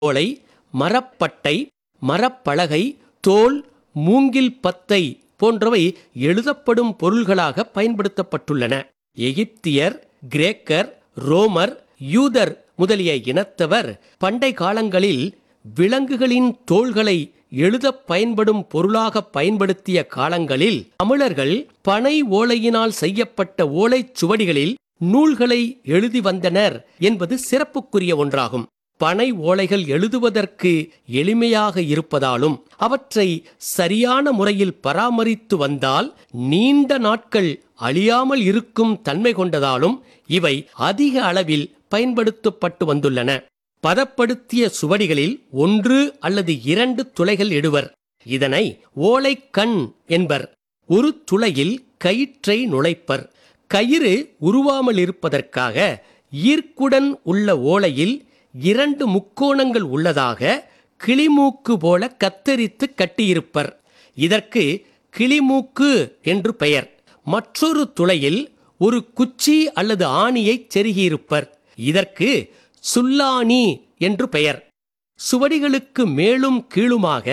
ஓலை மரப்பட்டை மரப்பலகை தோல் மூங்கில் பத்தை போன்றவை எழுதப்படும் பொருள்களாக பயன்படுத்தப்பட்டுள்ளன எகிப்தியர் கிரேக்கர் ரோமர் யூதர் முதலிய இனத்தவர் பண்டை காலங்களில் விலங்குகளின் தோள்களை எழுதப் பயன்படும் பொருளாக பயன்படுத்திய காலங்களில் தமிழர்கள் பனை ஓலையினால் செய்யப்பட்ட ஓலைச் சுவடிகளில் நூல்களை எழுதி வந்தனர் என்பது சிறப்புக்குரிய ஒன்றாகும் பனை ஓலைகள் எழுதுவதற்கு எளிமையாக இருப்பதாலும் அவற்றை சரியான முறையில் பராமரித்து வந்தால் நீண்ட நாட்கள் அழியாமல் இருக்கும் தன்மை கொண்டதாலும் இவை அதிக அளவில் பயன்படுத்தப்பட்டு வந்துள்ளன பதப்படுத்திய சுவடிகளில் ஒன்று அல்லது இரண்டு துளைகள் இடுவர் இதனை ஓலைக்கண் என்பர் ஒரு துளையில் கயிற்றை நுழைப்பர் கயிறு உருவாமல் இருப்பதற்காக ஈர்க்குடன் உள்ள ஓலையில் இரண்டு முக்கோணங்கள் உள்ளதாக கிளிமூக்கு போல கத்தரித்து கட்டியிருப்பர் இதற்கு கிளிமூக்கு என்று பெயர் மற்றொரு துளையில் ஒரு குச்சி அல்லது ஆணியை செருகியிருப்பர் இதற்கு சுல்லானி என்று பெயர் சுவடிகளுக்கு மேலும் கீழுமாக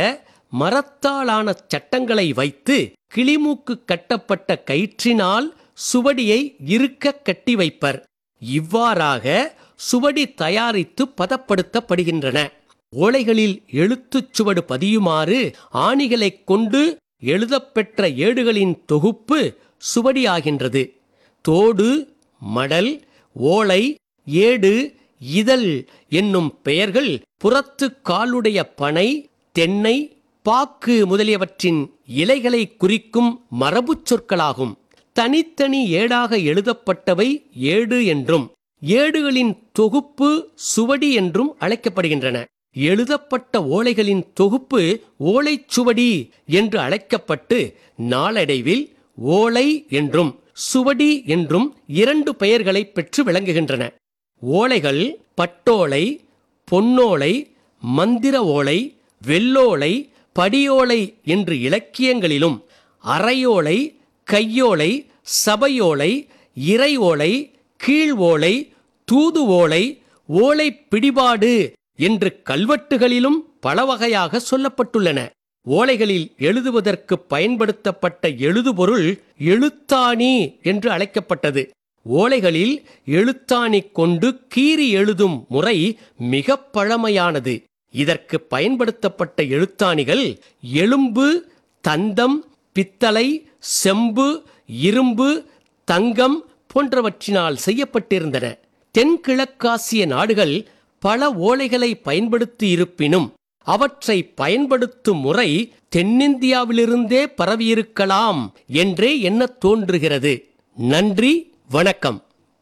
மரத்தாலான சட்டங்களை வைத்து கிளிமூக்கு கட்டப்பட்ட கயிற்றினால் சுவடியை இருக்க கட்டி வைப்பர் இவ்வாறாக சுவடி தயாரித்து பதப்படுத்தப்படுகின்றன ஓலைகளில் எழுத்துச் சுவடு பதியுமாறு ஆணிகளைக் கொண்டு எழுதப்பெற்ற ஏடுகளின் தொகுப்பு சுவடியாகின்றது தோடு மடல் ஓலை ஏடு இதழ் என்னும் பெயர்கள் புறத்து காலுடைய பனை தென்னை பாக்கு முதலியவற்றின் இலைகளை குறிக்கும் மரபுச் சொற்களாகும் தனித்தனி ஏடாக எழுதப்பட்டவை ஏடு என்றும் ஏடுகளின் தொகுப்பு சுவடி என்றும் அழைக்கப்படுகின்றன எழுதப்பட்ட ஓலைகளின் தொகுப்பு ஓலைச்சுவடி என்று அழைக்கப்பட்டு நாளடைவில் ஓலை என்றும் சுவடி என்றும் இரண்டு பெயர்களை பெற்று விளங்குகின்றன ஓலைகள் பட்டோலை பொன்னோலை மந்திர ஓலை வெள்ளோலை படியோலை என்று இலக்கியங்களிலும் அரையோலை கையோலை சபையோலை இறை ஓலை கீழ் ஓலை தூது ஓலை ஓலை பிடிபாடு என்று கல்வெட்டுகளிலும் பல வகையாக சொல்லப்பட்டுள்ளன ஓலைகளில் எழுதுவதற்கு பயன்படுத்தப்பட்ட எழுதுபொருள் எழுத்தாணி என்று அழைக்கப்பட்டது ஓலைகளில் எழுத்தாணி கொண்டு கீறி எழுதும் முறை மிக பழமையானது இதற்கு பயன்படுத்தப்பட்ட எழுத்தாணிகள் எலும்பு தந்தம் பித்தளை செம்பு இரும்பு தங்கம் போன்றவற்றினால் செய்யப்பட்டிருந்தன தென்கிழக்காசிய நாடுகள் பல ஓலைகளை பயன்படுத்தி இருப்பினும் அவற்றை பயன்படுத்தும் முறை தென்னிந்தியாவிலிருந்தே பரவியிருக்கலாம் என்றே எண்ணத் தோன்றுகிறது நன்றி வணக்கம்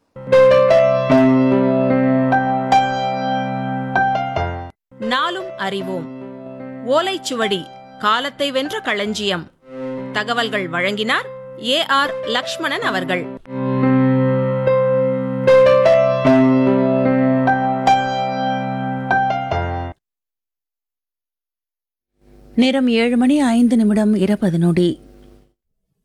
நாளும் அறிவோம் ஓலைச்சுவடி காலத்தை வென்ற களஞ்சியம் தகவல்கள் வழங்கினார் ஏ ஆர் லக்ஷ்மணன் அவர்கள் நேரம் ஏழு மணி ஐந்து நிமிடம் இருபது நொடி